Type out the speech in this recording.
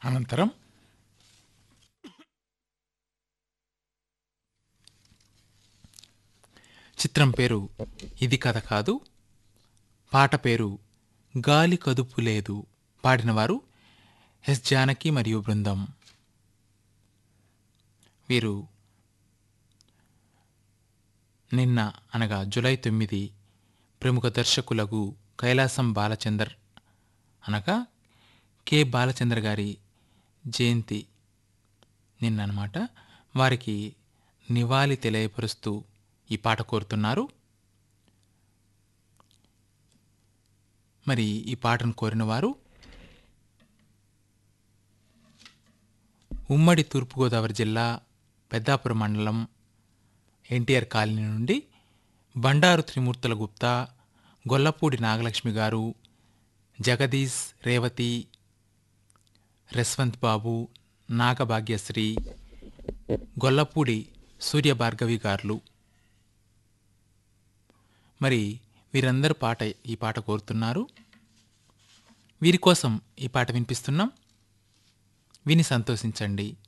అనంతరం చిత్రం పేరు ఇది కథ కాదు పాట పేరు గాలి కదుపు లేదు పాడినవారు ఎస్ జానకి మరియు బృందం వీరు నిన్న అనగా జూలై తొమ్మిది ప్రముఖ దర్శకులకు కైలాసం బాలచందర్ అనగా కె బాలచంద్ర గారి జయంతి నిన్న అనమాట వారికి నివాళి తెలియపరుస్తూ ఈ పాట కోరుతున్నారు మరి ఈ పాటను కోరిన వారు ఉమ్మడి తూర్పుగోదావరి జిల్లా పెద్దాపురం మండలం ఎన్టీఆర్ కాలనీ నుండి బండారు త్రిమూర్తుల గుప్తా గొల్లపూడి నాగలక్ష్మి గారు జగదీష్ రేవతి రెస్వంత్ బాబు నాగభాగ్యశ్రీ గొల్లపూడి సూర్యభార్గవి గారులు మరి వీరందరూ పాట ఈ పాట కోరుతున్నారు వీరి కోసం ఈ పాట వినిపిస్తున్నాం విని సంతోషించండి